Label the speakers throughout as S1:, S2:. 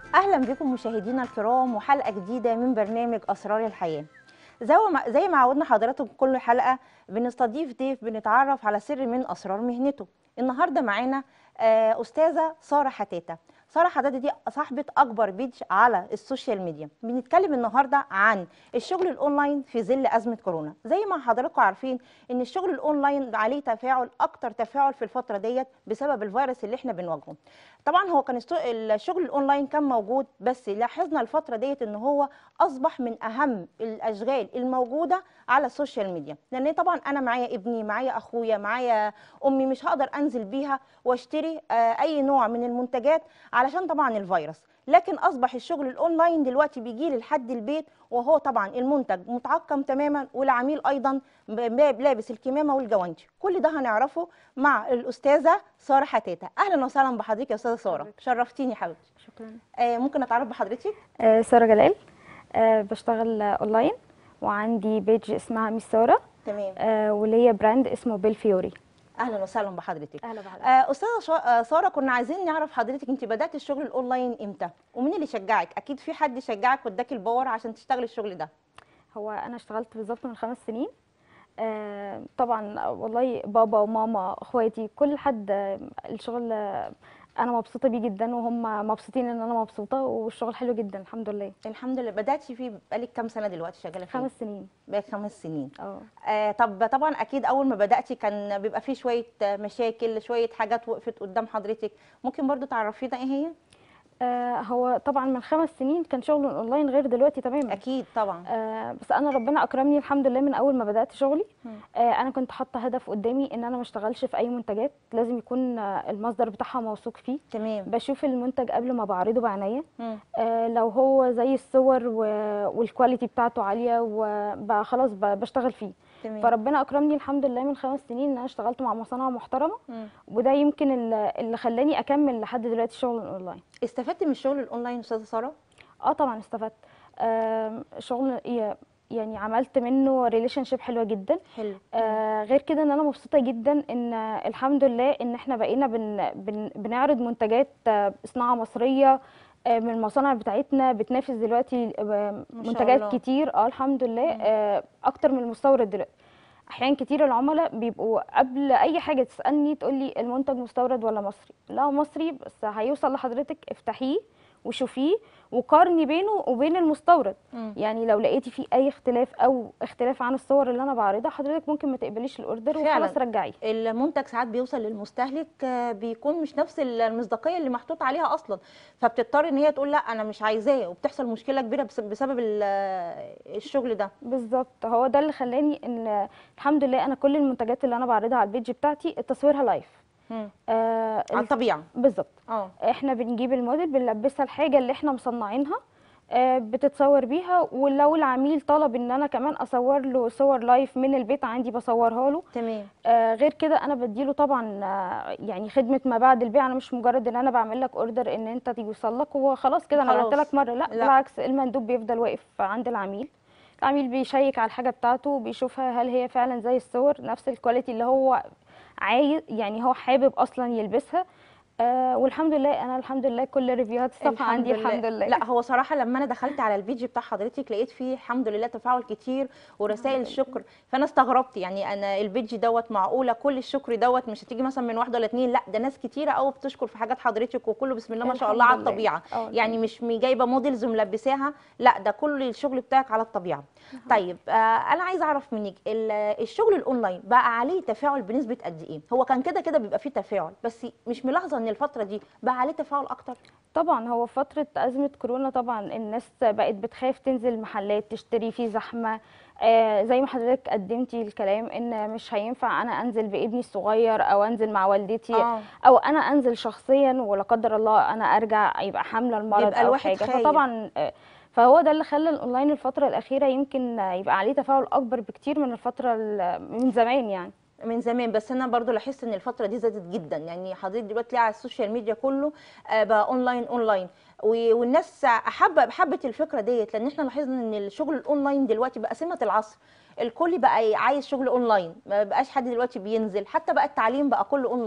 S1: اهلا بكم مشاهدينا الكرام وحلقه جديده من برنامج اسرار الحياه زي ما زي ما عودنا حضراتكم كل حلقه بنستضيف ضيف بنتعرف على سر من اسرار مهنته النهارده معانا آه، استاذه ساره حتاته ساره حتاته دي صاحبه اكبر بيج على السوشيال ميديا بنتكلم النهارده عن الشغل الاونلاين في ظل ازمه كورونا زي ما حضراتكم عارفين ان الشغل الاونلاين عليه تفاعل اكتر تفاعل في الفتره ديت بسبب الفيروس اللي احنا بنواجهه طبعا هو كان السو- الشغل الاونلاين كان موجود بس لاحظنا الفتره ديت ان هو اصبح من اهم الاشغال الموجوده على السوشيال ميديا لان طبعا انا معايا ابني معايا اخويا معايا امي مش هقدر انزل بيها واشتري آه، اي نوع من المنتجات علشان طبعا الفيروس لكن اصبح الشغل الاونلاين دلوقتي بيجي لي لحد البيت وهو طبعا المنتج متعقم تماما والعميل ايضا ب- ب- لابس الكمامه والجوانتي كل ده هنعرفه مع الاستاذه ساره حتاته اهلا وسهلا بحضرتك يا استاذه ساره
S2: حضرتك.
S1: شرفتيني حبيبتي
S2: شكرا
S1: آه ممكن اتعرف بحضرتك
S2: آه، سارة جلال آه، بشتغل آه، اونلاين وعندي بيج اسمها ميس سارة
S1: تمام
S2: آه، واللي هي براند اسمه بيل فيوري
S1: اهلا وسهلا بحضرتك
S2: اهلا بحضرتك
S1: آه، استاذه شا- آه، ساره كنا عايزين نعرف حضرتك انت بدات الشغل الاونلاين امتى ومين اللي شجعك اكيد في حد شجعك واداك الباور عشان تشتغل الشغل ده
S2: هو انا اشتغلت بالظبط من خمس سنين آه، طبعا والله بابا وماما اخواتي كل حد آه، الشغل آه، انا مبسوطه بيه جدا وهم مبسوطين ان انا مبسوطه والشغل حلو جدا الحمد لله
S1: الحمد لله بداتي فيه بقالك كام سنه دلوقتي شغاله فيه
S2: خمس سنين
S1: بقالك خمس سنين
S2: اه
S1: آه طب طبعا اكيد اول ما بداتي كان بيبقى فيه شويه آه، مشاكل شويه حاجات وقفت قدام حضرتك ممكن برضو تعرفينا ايه هي
S2: آه، هو طبعا من خمس سنين كان شغل اونلاين غير دلوقتي تماما
S1: اكيد طبعا
S2: آه، بس انا ربنا اكرمني الحمد لله من اول ما بدات شغلي
S1: مم.
S2: آه، انا كنت حاطه هدف قدامي ان انا ما اشتغلش في اي منتجات لازم يكون آه، المصدر بتاعها موثوق فيه
S1: تمام
S2: بشوف المنتج قبل ما بعرضه بعناية
S1: مم.
S2: آه، لو هو زي الصور و- والكواليتي بتاعته عاليه وخلاص بشتغل فيه
S1: تمام
S2: فربنا اكرمني الحمد لله من خمس سنين ان انا اشتغلت مع مصانع محترمه
S1: مم.
S2: وده يمكن اللي اللي خلاني اكمل لحد دلوقتي شغل اونلاين
S1: استفدتي من الشغل الاونلاين استاذه ساره
S2: اه طبعا استفدت آم، شغل ي- يعني عملت منه ريليشن شيب حلوه جدا
S1: حلو
S2: آه غير كده ان انا مبسوطه جدا ان آه، الحمد لله ان احنا بقينا بن بن بنعرض منتجات آه، صناعه مصريه آه، من المصانع بتاعتنا بتنافس دلوقتي آه،
S1: ما شاء
S2: منتجات
S1: الله.
S2: كتير اه الحمد لله
S1: مم.
S2: آه اكتر من المستورد دلوقتي احيان كتير العملاء بيبقوا قبل اي حاجه تسالني تقول لي المنتج مستورد ولا مصري لا مصري بس هيوصل لحضرتك افتحيه وشوفيه وقارني بينه وبين المستورد
S1: مم.
S2: يعني لو لقيتي فيه اي اختلاف او اختلاف عن الصور اللي انا بعرضها حضرتك ممكن ما تقبليش الاوردر
S1: فعلاً.
S2: وخلاص رجعيه
S1: المنتج ساعات بيوصل للمستهلك آه، بيكون مش نفس المصداقيه اللي محطوط عليها اصلا فبتضطر ان هي تقول لا انا مش عايزاه وبتحصل مشكله كبيره بس- بسبب ال- آه، الشغل ده
S2: بالظبط هو ده اللي خلاني ان الحمد لله انا كل المنتجات اللي انا بعرضها على البيج بتاعتي تصويرها لايف
S1: مم.
S2: آه
S1: على الطبيعه
S2: بالظبط
S1: اه
S2: احنا بنجيب الموديل بنلبسها الحاجه اللي احنا مصنعينها آه، بتتصور بيها ولو العميل طلب ان انا كمان اصور له صور لايف من البيت عندي بصورها له
S1: تمام
S2: آه، غير كده انا بديله طبعا آه، يعني خدمه ما بعد البيع انا مش مجرد ان انا بعمل لك اوردر ان انت يوصل لك وخلاص كده انا عملت
S1: خلاص.
S2: لك مره لا,
S1: لا.
S2: بالعكس المندوب بيفضل واقف عند العميل العميل بيشيك على الحاجه بتاعته بيشوفها هل هي فعلا زي الصور نفس الكواليتي اللي هو عايز يعني هو حابب اصلا يلبسها آه والحمد لله انا الحمد لله كل ريفيوهات الصفحه عندي الحمد لله
S1: لا هو صراحه لما انا دخلت على البيج بتاع حضرتك لقيت فيه الحمد لله تفاعل كتير ورسائل شكر فانا استغربت يعني انا البيج دوت معقوله كل الشكر دوت مش هتيجي مثلا من واحده ولا اتنين لا ده ناس كتيره قوي بتشكر في حاجات حضرتك وكله بسم الله ما شاء الله على
S2: الحمد لله.
S1: الطبيعه
S2: آه،
S1: يعني مش مي- جايبه موديلز وملبساها لا ده كل الشغل بتاعك على الطبيعه طيب آه انا عايزه اعرف منك ال- الشغل الاونلاين بقى عليه تفاعل بنسبه قد ايه هو كان كده كده بيبقى فيه تفاعل بس مش ملاحظه ان الفتره دي بقى عليه تفاعل اكتر
S2: طبعا هو فترة أزمة كورونا طبعا الناس بقت بتخاف تنزل محلات تشتري في زحمة آه زي ما حضرتك قدمتي الكلام ان مش هينفع انا انزل بابني الصغير او انزل مع والدتي
S1: آه.
S2: او انا انزل شخصيا ولا قدر الله انا ارجع يبقى حامله المرض
S1: بيبقى
S2: او
S1: الواحد
S2: حاجه
S1: خايف.
S2: فطبعا آه، فهو ده اللي خلى الاونلاين الفتره الاخيره يمكن آه، يبقى عليه تفاعل اكبر بكتير من الفتره ال- من زمان يعني
S1: من زمان بس انا برضو لاحظت ان الفتره دي زادت جدا يعني حضرتك دلوقتي تلاقي على السوشيال ميديا كله آه، بقى اونلاين اونلاين و- والناس حابه حبت الفكره ديت لان احنا لاحظنا ان الشغل الاونلاين دلوقتي بقى سمه العصر الكل بقى عايز شغل اونلاين ما بقاش حد دلوقتي بينزل حتى بقى التعليم بقى كله اونلاين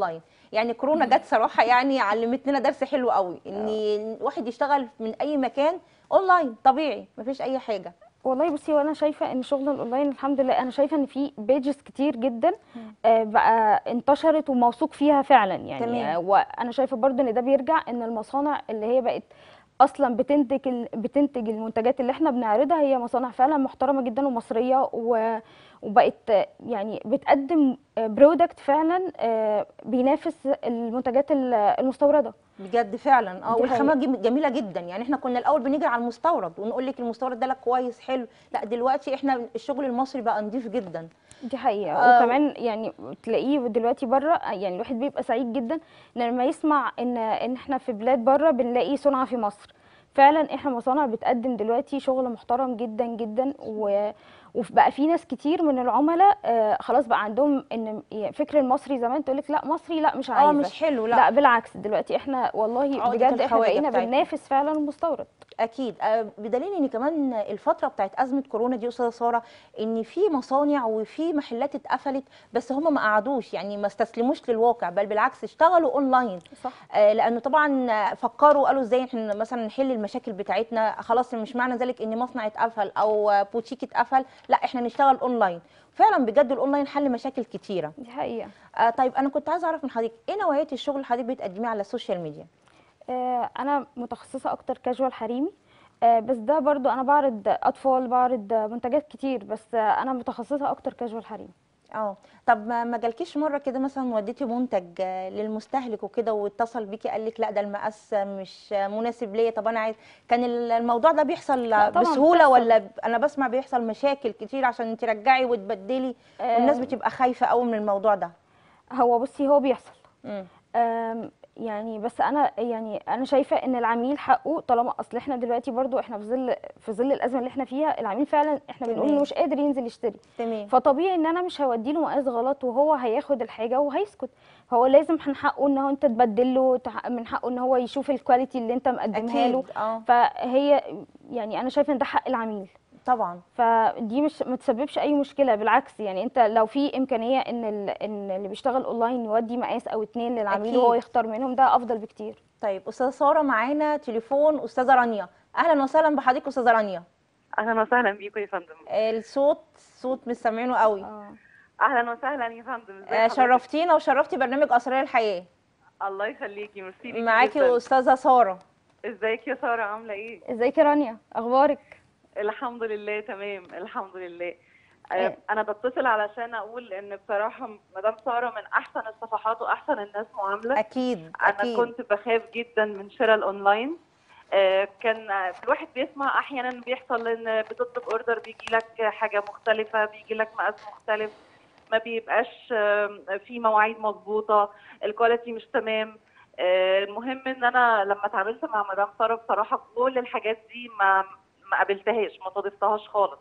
S1: يعني كورونا جت صراحه يعني علمت لنا درس حلو قوي ان الواحد يشتغل من اي مكان اونلاين طبيعي مفيش اي حاجه
S2: والله بصي وانا شايفه ان شغل الاونلاين الحمد لله انا شايفه ان في بيجز كتير جدا آه، بقى انتشرت وموثوق فيها فعلا يعني
S1: تمام.
S2: آه، وانا شايفه برضو ان ده بيرجع ان المصانع اللي هي بقت اصلا بتنتج ال- بتنتج المنتجات اللي احنا بنعرضها هي مصانع فعلا محترمه جدا ومصريه و وبقت آه، يعني بتقدم برودكت فعلا آه، بينافس المنتجات ال- المستورده
S1: بجد فعلا اه
S2: دي
S1: والخامات جم- جميله جدا يعني احنا كنا الاول بنجري على المستورد ونقول لك المستورد ده لك كويس حلو لا دلوقتي احنا الشغل المصري بقى نضيف جدا
S2: دي حقيقة
S1: آه.
S2: وكمان يعني تلاقيه دلوقتي بره يعني الواحد بيبقى سعيد جدا ان لما يسمع ان ان احنا في بلاد بره بنلاقي صنع في مصر فعلا احنا مصانع بتقدم دلوقتي شغل محترم جدا جدا و وبقى في ناس كتير من العملاء آه خلاص بقى عندهم ان فكر المصري زمان تقول لك لا مصري لا مش عايزه
S1: اه مش حلو لا,
S2: لا بالعكس دلوقتي احنا والله
S1: عقدة
S2: بجد احنا
S1: الخواجة
S2: بقينا
S1: بتاعتنا.
S2: بننافس فعلا المستورد
S1: اكيد آه، بدليل ان كمان الفتره بتاعت ازمه كورونا دي يا استاذه ساره ان في مصانع وفي محلات اتقفلت بس هم ما قعدوش يعني ما استسلموش للواقع بل بالعكس اشتغلوا اونلاين
S2: صح
S1: آه، لانه طبعا آه، فكروا قالوا ازاي احنا مثلا نحل المشاكل بتاعتنا خلاص مش معنى ذلك ان مصنع اتقفل او آه، بوتيك اتقفل لا احنا نشتغل اونلاين فعلا بجد الاونلاين حل مشاكل كتيره
S2: دي حقيقة
S1: آه طيب انا كنت عايزه اعرف من حضرتك ايه نوعيه الشغل اللي حضرتك بتقدميه على السوشيال ميديا
S2: آه، انا متخصصه اكتر كاجوال حريمي آه، بس ده برضو انا بعرض اطفال بعرض منتجات كتير بس آه، انا متخصصه اكتر كاجوال حريمي
S1: اه طب ما ما جالكيش مره كده مثلا وديتي منتج آه، للمستهلك وكده واتصل بيكي قال لك لا ده المقاس مش آه، مناسب ليا طب انا عايز كان ال- الموضوع ده بيحصل
S2: لا طبعاً
S1: بسهوله
S2: بتحصل.
S1: ولا ب- انا بسمع بيحصل مشاكل كتير عشان ترجعي وتبدلي
S2: آه،
S1: والناس بتبقى خايفه قوي من الموضوع ده
S2: هو بصي هو بيحصل
S1: مم.
S2: آم، يعني بس انا يعني انا شايفه ان العميل حقه طالما اصل احنا دلوقتي برضو احنا في ظل في ظل الازمه اللي احنا فيها العميل فعلا احنا بنقول
S1: تمام.
S2: انه مش قادر ينزل يشتري
S1: تمام
S2: فطبيعي ان انا مش هودي له مقاس غلط وهو هياخد الحاجه وهيسكت هو لازم من حقه ان هو انت تبدل له تح- من حقه ان هو يشوف الكواليتي اللي انت مقدمها له
S1: اكيد اه
S2: فهي يعني انا شايفه ان ده حق العميل
S1: طبعا
S2: فدي مش ما تسببش اي مشكله بالعكس يعني انت لو في امكانيه ان ال- ان اللي بيشتغل اونلاين يودي مقاس او اتنين للعميل
S1: أكيد.
S2: وهو يختار منهم ده افضل بكتير
S1: طيب استاذه ساره معانا تليفون استاذه رانيا اهلا وسهلا بحضرتك استاذه رانيا
S3: اهلا وسهلا بيكم يا فندم
S1: الصوت صوت مش سامعينه قوي
S2: اه
S3: اهلا وسهلا يا فندم ازي
S1: آه،
S3: حضرتك؟
S1: شرفتينا وشرفتي برنامج اسرار الحياه
S3: الله يخليكي ميرسي ليكي
S1: معاكي
S3: جداً.
S1: استاذه ساره
S3: ازيك يا ساره عامله ايه
S2: ازيك يا رانيا اخبارك
S3: الحمد لله تمام الحمد لله
S2: إيه.
S3: آه، انا بتصل علشان اقول ان بصراحه مدام ساره من احسن الصفحات واحسن الناس معامله
S1: اكيد
S3: انا
S1: اكيد
S3: كنت بخاف جدا من شراء الاونلاين آه، كان آه، الواحد بيسمع احيانا بيحصل ان بتطلب اوردر بيجي لك حاجه مختلفه بيجي لك مقاس مختلف ما بيبقاش آم، في مواعيد مظبوطه الكواليتي مش تمام آه، المهم ان انا لما اتعاملت مع مدام ساره بصراحه كل الحاجات دي ما ما قابلتهاش ما صادفتهاش خالص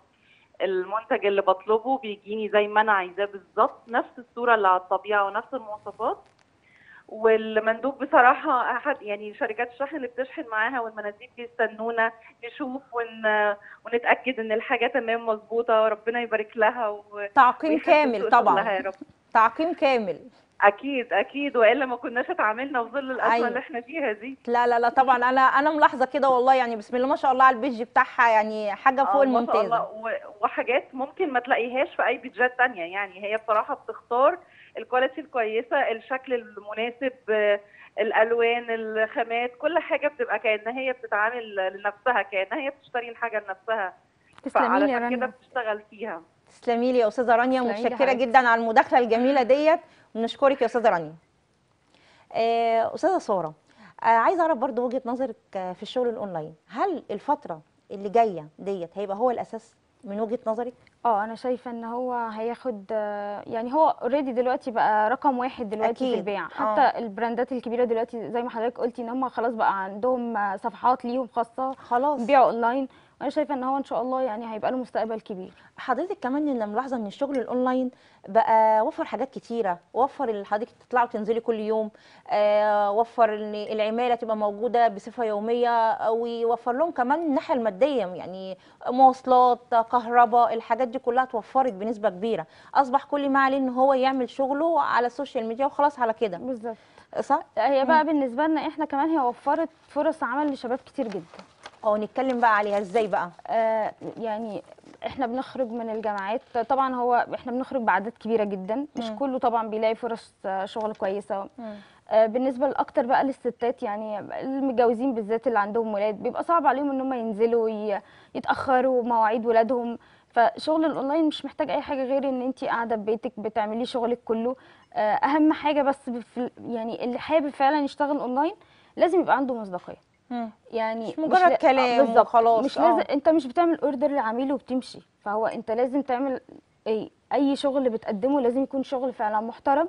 S3: المنتج اللي بطلبه بيجيني زي ما انا عايزاه بالظبط نفس الصوره اللي على الطبيعه ونفس المواصفات والمندوب بصراحه احد يعني شركات الشحن اللي بتشحن معاها والمناديب بيستنونا نشوف ون... ونتاكد ان الحاجه تمام مظبوطه ربنا يبارك لها و...
S1: تعقيم
S3: ويحسن
S1: كامل
S3: سوء
S1: طبعا
S3: شغلها يا رب
S1: تعقيم كامل
S3: اكيد اكيد والا ما كناش اتعاملنا في ظل الازمه
S1: أيوة.
S3: اللي احنا فيها دي
S1: لا لا لا طبعا انا انا ملاحظه كده والله يعني بسم الله ما شاء الله على البيج بتاعها يعني حاجه فوق
S3: آه، ما شاء
S1: الممتازه
S3: الله و- وحاجات ممكن ما تلاقيهاش في اي بيدجات تانية يعني هي بصراحه بتختار الكواليتي الكويسه الشكل المناسب آه، الالوان الخامات كل حاجه بتبقى كانها هي بتتعامل لنفسها كانها هي بتشتري الحاجه لنفسها
S2: تسلمي لي يا
S3: فعلشان كده
S2: رانيا
S3: بتشتغل فيها
S1: تسلمي لي يا استاذه رانيا
S2: تسلمي لي
S1: متشكره
S2: حبيبتي.
S1: جدا على المداخله الجميله ديت ونشكرك يا استاذه رانيا آه، استاذه ساره آه، عايزه اعرف برضو وجهه نظرك آه، في الشغل الاونلاين هل الفتره اللي جايه ديت هيبقى هو الاساس من وجهه نظرك
S2: اه انا شايفه ان هو هياخد آه، يعني هو اوريدي دلوقتي بقى رقم واحد دلوقتي
S1: أكيد،
S2: في البيع
S1: آه.
S2: حتى البراندات الكبيره دلوقتي زي ما حضرتك قلتي ان هم خلاص بقى عندهم آه، صفحات ليهم خاصه
S1: خلاص
S2: بيبيعوا اونلاين وانا شايفه ان هو ان شاء الله يعني هيبقى له مستقبل كبير
S1: حضرتك كمان اللي ملاحظه ان الشغل الاونلاين بقى وفر حاجات كتيره وفر ان حضرتك تطلعي وتنزلي كل يوم آه، وفر ان العماله تبقى موجوده بصفه يوميه ويوفر لهم كمان الناحيه الماديه يعني مواصلات كهرباء الحاجات دي كلها اتوفرت بنسبه كبيره اصبح كل ما عليه ان هو يعمل شغله على السوشيال ميديا وخلاص على كده
S2: بالظبط
S1: صح
S2: هي بقى بالنسبه لنا احنا كمان هي وفرت فرص عمل لشباب كتير جدا
S1: اه نتكلم بقى عليها ازاي بقى
S2: آه، يعني احنا بنخرج من الجامعات طبعا هو احنا بنخرج باعداد كبيره جدا مش
S1: مم.
S2: كله طبعا بيلاقي فرص آه، شغل كويسه آه، بالنسبه لاكتر بقى للستات يعني المتجوزين بالذات اللي عندهم ولاد بيبقى صعب عليهم ان هم ينزلوا ي- يتاخروا مواعيد ولادهم فشغل الاونلاين مش محتاج اي حاجه غير ان انت قاعده في بيتك بتعملي شغلك كله آه، اهم حاجه بس في يعني اللي حابب فعلا يشتغل اونلاين لازم يبقى عنده مصداقيه يعني
S1: مش مجرد
S2: لا-
S1: كلام
S2: بالظبط.
S1: وخلاص،
S2: مش
S1: آه.
S2: لازم انت مش بتعمل اوردر لعميل وبتمشي فهو انت لازم تعمل اي اي شغل بتقدمه لازم يكون شغل فعلا محترم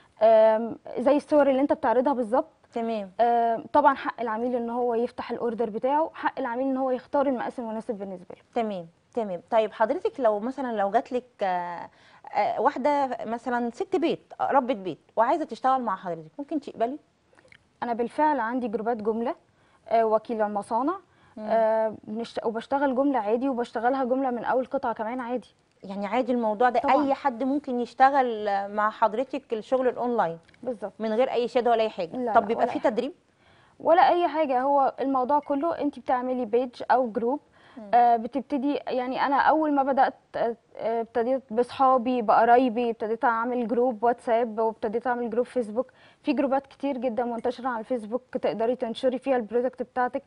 S2: آم، زي الصور اللي انت بتعرضها بالظبط
S1: تمام
S2: آم، طبعا حق العميل ان هو يفتح الاوردر بتاعه حق العميل ان هو يختار المقاس المناسب بالنسبه له
S1: تمام تمام طيب حضرتك لو مثلا لو جات لك آه، آه، واحده مثلا ست بيت آه، ربة بيت وعايزه تشتغل مع حضرتك ممكن تقبلي
S2: انا بالفعل عندي جروبات جمله آه، وكيل المصانع آه، بنشت- وبشتغل جمله عادي وبشتغلها جمله من اول قطعه كمان عادي
S1: يعني عادي الموضوع ده
S2: طبعاً.
S1: اي حد ممكن يشتغل آه، مع حضرتك الشغل الاونلاين
S2: بالظبط
S1: من غير اي شهاده ولا اي حاجه
S2: لا،
S1: طب
S2: لا،
S1: بيبقى
S2: ولا
S1: في
S2: أي حاجة.
S1: تدريب
S2: ولا اي حاجه هو الموضوع كله انت بتعملي بيج او جروب آه بتبتدي يعني انا اول ما بدات آه، آه، ابتديت باصحابي بقرايبي ابتديت اعمل جروب واتساب وابتديت اعمل جروب فيسبوك في جروبات كتير جدا منتشره على الفيسبوك تقدري تنشري فيها البرودكت بتاعتك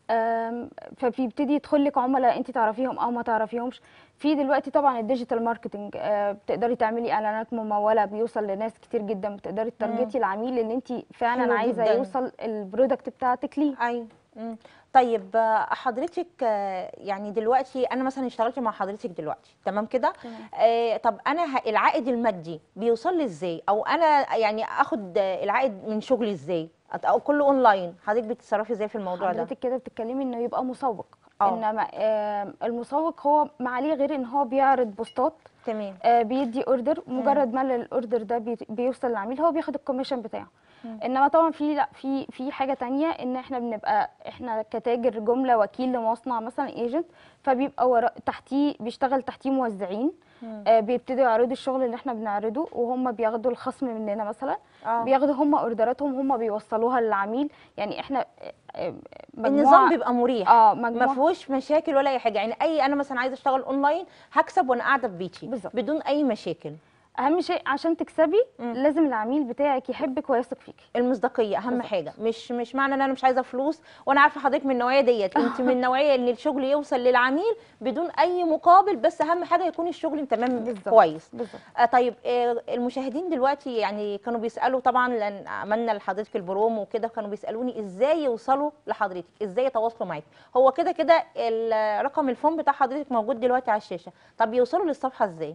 S2: آم، فبيبتدي يدخل لك عملاء انت تعرفيهم او ما تعرفيهمش في دلوقتي طبعا الديجيتال ماركتنج آه، بتقدري تعملي اعلانات مموله بيوصل لناس كتير جدا بتقدري تارجتي العميل اللي انت فعلا
S1: حلو
S2: عايزه
S1: جداً.
S2: يوصل البرودكت بتاعتك ليه
S1: ايوه مم. طيب آه، حضرتك آه، يعني دلوقتي انا مثلا اشتغلت مع حضرتك دلوقتي تمام كده
S2: تمام.
S1: آه طب انا ه- العائد المادي بيوصل لي ازاي او انا يعني اخد آه، العائد من شغلي ازاي أت- او كله اونلاين حضرتك بتتصرفي ازاي في الموضوع ده
S2: حضرتك كده بتتكلمي انه يبقى مسوق
S1: آه.
S2: انما آه، المسوق هو ما عليه غير ان هو بيعرض بوستات
S1: تمام
S2: آه، بيدي اوردر مجرد ما الاوردر ده بي- بيوصل للعميل هو بياخد الكوميشن بتاعه انما طبعا في لا في في حاجه تانية ان احنا بنبقى احنا كتاجر جمله وكيل لمصنع مثلا ايجنت فبيبقى ورا تحتيه بيشتغل تحتيه موزعين آه بيبتدوا يعرضوا الشغل اللي احنا بنعرضه وهم بياخدوا الخصم مننا مثلا
S1: آه.
S2: بياخدوا هم اوردراتهم هم بيوصلوها للعميل يعني احنا آه، آه،
S1: النظام
S2: مجموعة-
S1: بيبقى مريح
S2: اه
S1: ما
S2: مجموعه
S1: فيهوش مشاكل ولا اي حاجه يعني اي انا مثلا عايزه اشتغل اونلاين هكسب وانا قاعده في بيتي
S2: بالظبط.
S1: بدون اي مشاكل
S2: اهم شيء عشان تكسبي
S1: مم.
S2: لازم العميل بتاعك يحبك ويثق فيكي
S1: المصداقيه اهم
S2: بالظبط.
S1: حاجه مش مش معنى ان انا مش عايزه فلوس وانا عارفه حضرتك من النوعيه ديت انت من النوعيه ان الشغل يوصل للعميل بدون اي مقابل بس اهم حاجه يكون الشغل تمام
S2: بالظبط.
S1: كويس
S2: بالظبط
S1: آه طيب آه المشاهدين دلوقتي يعني كانوا بيسالوا طبعا لان عملنا لحضرتك البرومو وكده كانوا بيسالوني ازاي يوصلوا لحضرتك ازاي يتواصلوا معاك هو كده كده ال- رقم الفون بتاع حضرتك موجود دلوقتي على الشاشه طب يوصلوا للصفحه ازاي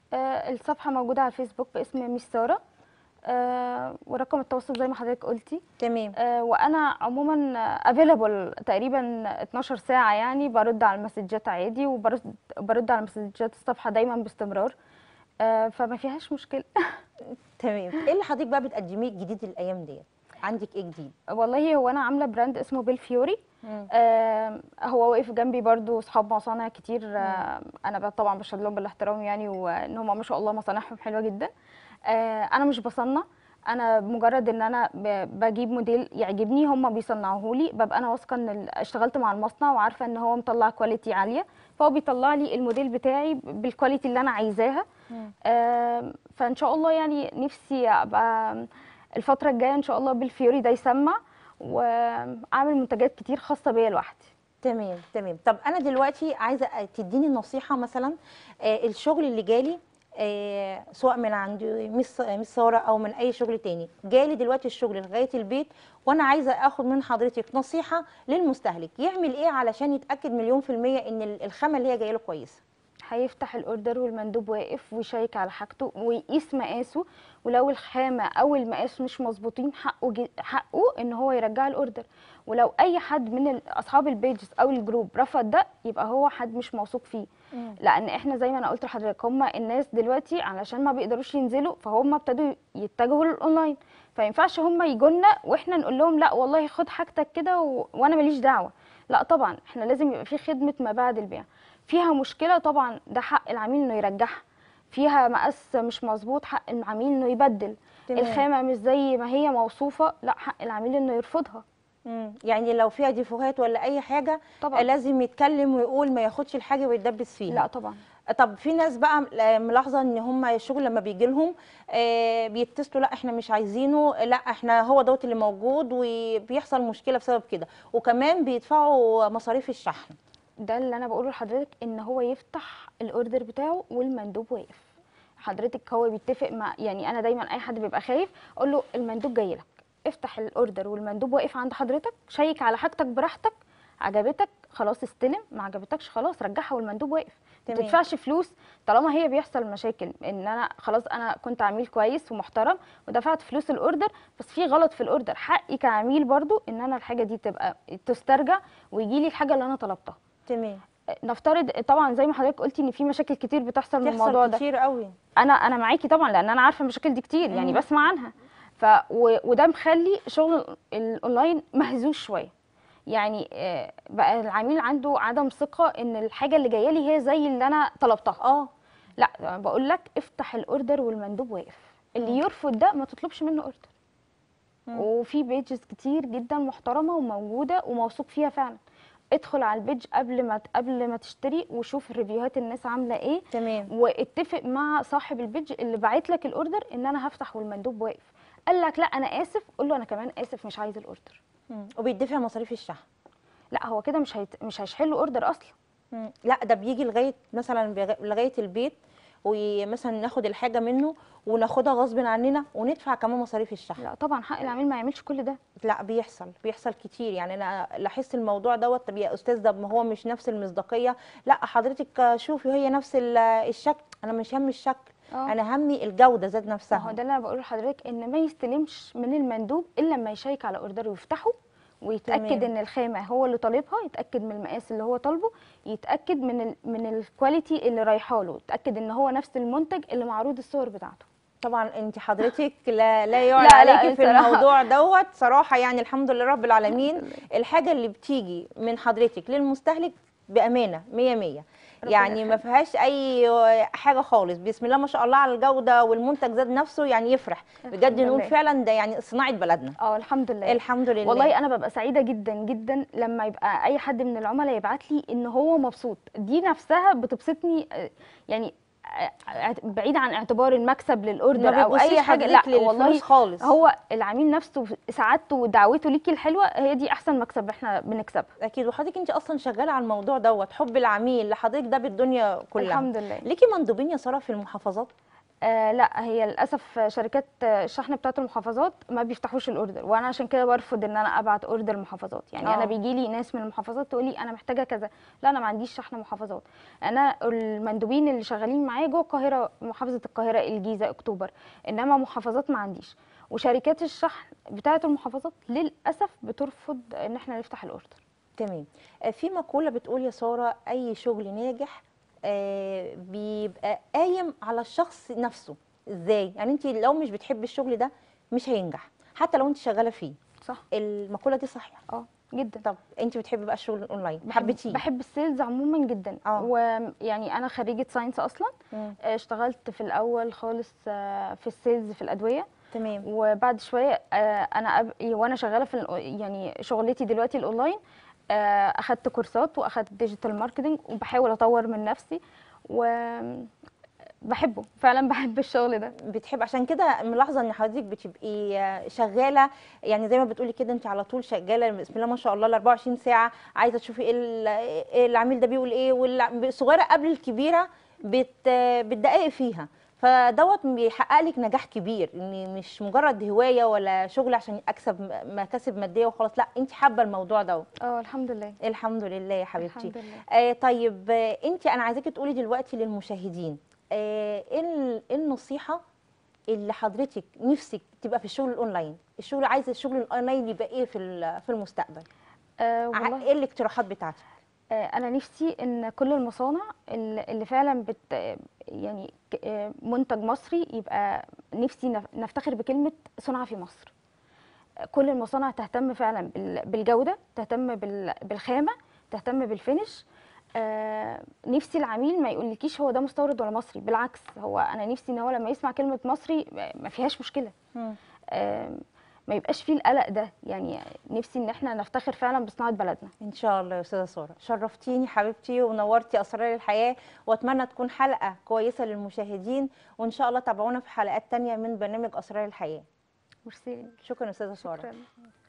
S2: آه الصفحه موجوده على الفيسبوك باسم ميس ساره آه ورقم التواصل زي ما حضرتك قلتي
S1: تمام
S2: آه وانا عموما افيلابل تقريبا 12 ساعه يعني برد على المسجات عادي وبرد برد على مسجات الصفحه دايما باستمرار آه فما فيهاش مشكله
S1: تمام ايه اللي حضرتك بقى بتقدميه جديد الايام ديت عندك ايه جديد
S2: والله هو انا عامله براند اسمه بيل فيوري آه هو واقف جنبي برضو اصحاب مصانع كتير آه انا ب- طبعا بشهد لهم بالاحترام يعني وان هم ما شاء الله مصانعهم حلوه جدا آه انا مش بصنع انا مجرد ان انا ب- بجيب موديل يعجبني هم بيصنعوه لي ببقى انا واثقه ان ال- اشتغلت مع المصنع وعارفه ان هو مطلع كواليتي عاليه فهو بيطلع لي الموديل بتاعي ب- بالكواليتي اللي انا عايزاها آه فان شاء الله يعني نفسي ابقى الفتره الجايه ان شاء الله بالفيوري ده يسمع واعمل منتجات كتير خاصه بيا لوحدي
S1: تمام تمام طب انا دلوقتي عايزه تديني نصيحه مثلا آه الشغل اللي جالي آه سواء من عند مس مس ساره او من اي شغل تاني جالي دلوقتي الشغل لغايه البيت وانا عايزه اخد من حضرتك نصيحه للمستهلك يعمل ايه علشان يتاكد مليون في الميه ان ال- الخامه اللي هي جايه له كويسه
S2: هيفتح الاوردر والمندوب واقف ويشيك على حاجته ويقيس مقاسه ولو الخامه او المقاس مش مظبوطين حقه جي- حقه ان هو يرجع الاوردر ولو اي حد من ال- اصحاب البيجز او الجروب رفض ده يبقى هو حد مش موثوق فيه لان احنا زي ما انا قلت لحضرتك هم الناس دلوقتي علشان ما بيقدروش ينزلوا فهم ابتدوا يتجهوا للاونلاين فينفعش هم يجوا لنا واحنا نقول لهم لا والله خد حاجتك كده و... وانا ماليش دعوه لا طبعا احنا لازم يبقى في خدمه ما بعد البيع فيها مشكله طبعا ده حق العميل انه يرجعها فيها مقاس مش مظبوط حق العميل انه يبدل
S1: تمام.
S2: الخامه مش زي ما هي موصوفه لا حق العميل انه يرفضها
S1: مم. يعني لو فيها ديفوهات ولا اي حاجه
S2: طبعا
S1: لازم يتكلم ويقول ما ياخدش الحاجه ويتدبس فيها
S2: لا طبعا
S1: طب في ناس بقى ملاحظه ان هم الشغل لما بيجي لهم بيتصلوا لا احنا مش عايزينه لا احنا هو دوت اللي موجود وبيحصل مشكله بسبب كده وكمان بيدفعوا مصاريف الشحن
S2: ده اللي انا بقوله لحضرتك ان هو يفتح الاوردر بتاعه والمندوب واقف حضرتك هو بيتفق مع يعني انا دايما اي حد بيبقى خايف اقول له المندوب جاي لك افتح الاوردر والمندوب واقف عند حضرتك شيك على حاجتك براحتك عجبتك خلاص استلم ما عجبتكش خلاص رجعها والمندوب واقف ما
S1: تمام.
S2: تدفعش فلوس طالما هي بيحصل مشاكل ان انا خلاص انا كنت عميل كويس ومحترم ودفعت فلوس الاوردر بس في غلط في الاوردر حقي كعميل برضو ان انا الحاجه دي تبقى تسترجع ويجي لي الحاجه اللي انا طلبتها
S1: تمام
S2: نفترض طبعا زي ما حضرتك قلتي ان في مشاكل كتير بتحصل من الموضوع
S1: بتحصل
S2: ده
S1: كتير قوي
S2: انا انا معاكي طبعا لان انا عارفه المشاكل دي كتير يعني
S1: مم.
S2: بسمع عنها ف و... وده مخلي شغل الاونلاين مهزوز شويه يعني آه، بقى العميل عنده عدم ثقه ان الحاجه اللي جايه لي هي زي اللي انا طلبتها
S1: اه
S2: لا بقول لك افتح الاوردر والمندوب واقف اللي
S1: مم.
S2: يرفض ده ما تطلبش منه اوردر
S1: مم.
S2: وفي بيجز كتير جدا محترمه وموجوده وموثوق فيها فعلا ادخل على البيج قبل ما قبل ما تشتري وشوف الريفيوهات الناس عامله ايه
S1: تمام
S2: واتفق مع صاحب البيج اللي باعت لك الاوردر ان انا هفتح والمندوب واقف قال لك لا انا اسف قول له انا كمان اسف مش عايز الاوردر
S1: مم. وبيدفع مصاريف الشحن
S2: لا هو كده مش هيت... مش هيشحن له اوردر اصلا
S1: مم. لا ده بيجي لغايه مثلا بغ- لغايه البيت ومثلا ناخد الحاجه منه وناخدها غصب عننا وندفع كمان مصاريف الشحن
S2: لا طبعا حق العميل ما يعملش كل ده
S1: لا بيحصل بيحصل كتير يعني انا لاحظت الموضوع دوت طب يا استاذ ده ما هو مش نفس المصداقيه لا حضرتك شوفي هي نفس ال- الشكل انا مش همي الشكل
S2: اه
S1: انا همي الجوده ذات
S2: ما هو
S1: نفسها
S2: ده اللي انا بقوله لحضرتك ان ما يستلمش من المندوب الا لما يشيك على اوردر ويفتحه ويتاكد
S1: تمام.
S2: ان الخامه هو اللي طالبها يتاكد من المقاس اللي هو طالبه يتاكد من ال... من الكواليتي اللي رايحه له يتاكد ان هو نفس المنتج اللي معروض الصور بتاعته
S1: طبعا انت حضرتك لا لا يعلى
S2: لا، لا،
S1: عليكي في
S2: صراحة.
S1: الموضوع دوت صراحه يعني الحمد لله رب العالمين الحاجه اللي بتيجي من حضرتك للمستهلك بامانه 100 100
S2: ربنا
S1: يعني ما فيهاش اي حاجه خالص بسم الله ما شاء الله على الجوده والمنتج ذات نفسه يعني يفرح بجد
S2: الحمد
S1: نقول
S2: لله.
S1: فعلا ده يعني صناعه بلدنا
S2: اه الحمد لله
S1: الحمد لله
S2: والله انا ببقى سعيده جدا جدا لما يبقى اي حد من العملاء يبعت لي ان هو مبسوط دي نفسها بتبسطني آه، يعني آه، بعيد عن اعتبار المكسب للاوردر
S1: ما
S2: او اي
S1: بتبصيش
S2: حاجه لا
S1: حضرتك
S2: والله
S1: للفلوس خالص
S2: هو العميل نفسه سعادته ودعوته ليكي الحلوه هي دي احسن مكسب احنا بنكسبها
S1: اكيد وحضرتك انت اصلا شغاله على الموضوع دوت حب العميل لحضرتك ده بالدنيا كلها
S2: الحمد لله
S1: ليكي مندوبين يا ساره في المحافظات
S2: آه لا هي للاسف شركات الشحن بتاعه المحافظات ما بيفتحوش الاوردر وانا عشان كده برفض ان انا ابعت اوردر محافظات يعني
S1: آه.
S2: انا بيجي لي ناس من المحافظات تقول لي انا محتاجه كذا لا انا ما عنديش شحن محافظات انا المندوبين اللي شغالين معايا جوه القاهره محافظه القاهره الجيزه اكتوبر انما محافظات ما عنديش وشركات الشحن بتاعه المحافظات للاسف بترفض ان احنا نفتح الاوردر
S1: تمام آه، في مقولة بتقول يا سارة أي شغل ناجح آه، بيبقى قايم على الشخص نفسه ازاي يعني انت لو مش بتحبي الشغل ده مش هينجح حتى لو انت شغالة فيه
S2: صح
S1: المقولة دي صحيحة
S2: اه جدا
S1: طب انت بتحبي بقى الشغل الاونلاين
S2: بحب-
S1: حبيتيه
S2: بحب السيلز عموما جدا
S1: آه.
S2: ويعني انا خريجه ساينس اصلا
S1: مم.
S2: آه، اشتغلت في الاول خالص آه، في السيلز في الادويه
S1: تمام
S2: وبعد شويه آه، انا أب... وانا شغاله في الأو- يعني شغلتي دلوقتي الاونلاين آه، اخدت كورسات واخدت ديجيتال ماركتنج وبحاول اطور من نفسي وبحبه فعلا بحب الشغل ده
S1: بتحب عشان كده ملاحظه ان حضرتك بتبقي آه، شغاله يعني زي ما بتقولي كده انت على طول شغاله بسم الله ما شاء الله ال 24 ساعه عايزه تشوفي ايه ال- إيه العميل ده بيقول ايه والصغيره قبل الكبيره بت بتدققي فيها فدوت بيحقق لك نجاح كبير ان مش مجرد هوايه ولا شغل عشان اكسب م- مكاسب ماديه وخلاص لا انت حابه الموضوع دوت
S2: اه الحمد لله
S1: الحمد لله يا حبيبتي
S2: الحمد لله
S1: آه طيب آه انت انا عايزاكي تقولي دلوقتي للمشاهدين آه ايه ال- إيه النصيحه اللي حضرتك نفسك تبقى في الشغل الاونلاين الشغل عايزه الشغل الاونلاين يبقى ايه في ال- في المستقبل
S2: آه
S1: ع-
S2: والله
S1: ايه الاقتراحات بتاعتك
S2: آه، انا نفسي ان كل المصانع اللي اللي فعلا بت يعني ك- آه، منتج مصري يبقى نفسي نف- نفتخر بكلمه صنع في مصر آه، كل المصانع تهتم فعلا بال- بالجوده تهتم بال- بالخامه تهتم بالفينش آه نفسي العميل ما يقولكيش هو ده مستورد ولا مصري بالعكس هو انا نفسي ان هو لما يسمع كلمه مصري ما فيهاش مشكله
S1: مم.
S2: آه ما يبقاش فيه القلق ده يعني نفسي ان احنا نفتخر فعلا بصناعه بلدنا
S1: ان شاء الله يا استاذه ساره شرفتيني حبيبتي ونورتي اسرار الحياه واتمنى تكون حلقه كويسه للمشاهدين وان شاء الله تابعونا في حلقات تانية من برنامج اسرار الحياه
S2: ميرسي
S1: شكرا استاذه ساره
S2: شكرا